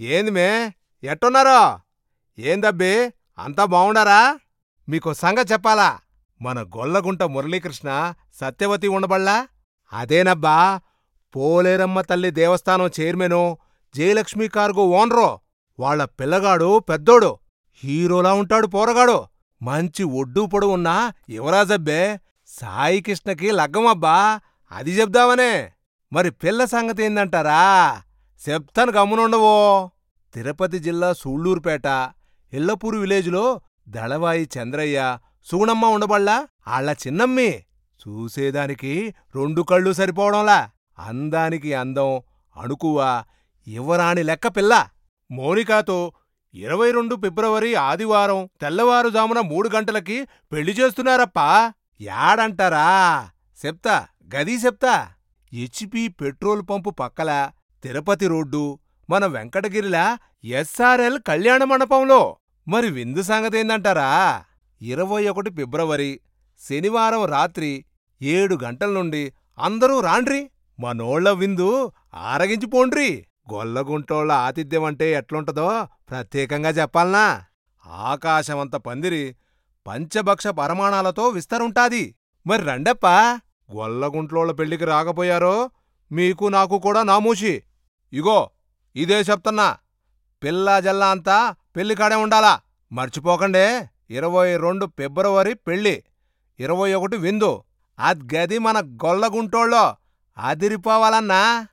ఏంది మే ఎట్టున్నారో ఏందబ్బి అంతా బావుండారా మీకు సంగతి చెప్పాలా మన గొల్లగుంట మురళీకృష్ణ సత్యవతి ఉండబళ్ళా అదేనబ్బా పోలేరమ్మ తల్లి దేవస్థానం చైర్మను జయలక్ష్మి కార్గో ఓనరు వాళ్ళ పిల్లగాడు పెద్దోడు హీరోలా ఉంటాడు పోరగాడు మంచి ఒడ్డు పొడవున్న యువరాజబ్బే సాయికృష్ణకి లగ్గమబ్బా అది చెప్దామనే మరి పిల్ల సంగతి ఏందంటారా చెప్తాను గమ్మునుండవో తిరుపతి జిల్లా సూళ్ళూరుపేట ఇళ్లపూరు విలేజ్లో దళవాయి చంద్రయ్య సుగుణమ్మ ఉండబళ్ళా ఆళ్ళ చిన్నమ్మి చూసేదానికి రెండు కళ్ళు సరిపోవడంలా అందానికి అందం అణుకువ యువరాణి లెక్క పిల్ల మోనికాతో ఇరవై రెండు ఫిబ్రవరి ఆదివారం తెల్లవారుజామున మూడు గంటలకి పెళ్లి చేస్తున్నారప్పా యాడంటారా చెప్తా గదీ చెప్తా హెచ్పి పెట్రోల్ పంపు పక్కల తిరుపతి రోడ్డు మన వెంకటగిరిలా ఎస్ఆర్ఎల్ కళ్యాణ మండపంలో మరి విందు సంగతేందంటారా ఇరవై ఒకటి ఫిబ్రవరి శనివారం రాత్రి ఏడు గంటల నుండి అందరూ రాండ్రి మనోళ్ళ విందు ఆరగించిపోండ్రి గొల్లగుంటోళ్ళ ఆతిథ్యమంటే ఎట్లుంటదో ప్రత్యేకంగా చెప్పాలనా ఆకాశమంత పందిరి పంచభక్ష పరమాణాలతో విస్తరుంటాది మరి రండప్పా గొల్లగుంట్లోళ్ళ పెళ్లికి రాకపోయారో మీకు నాకు కూడా నామూషి ఇగో ఇదే చెప్తున్నా పిల్లా జల్లా అంతా పెళ్లికాడే ఉండాలా మర్చిపోకండే ఇరవై రెండు ఫిబ్రవరి పెళ్లి ఇరవై ఒకటి విందు అద్గది మన గొల్లగుంటోళ్ళో అదిరిపోవాలన్నా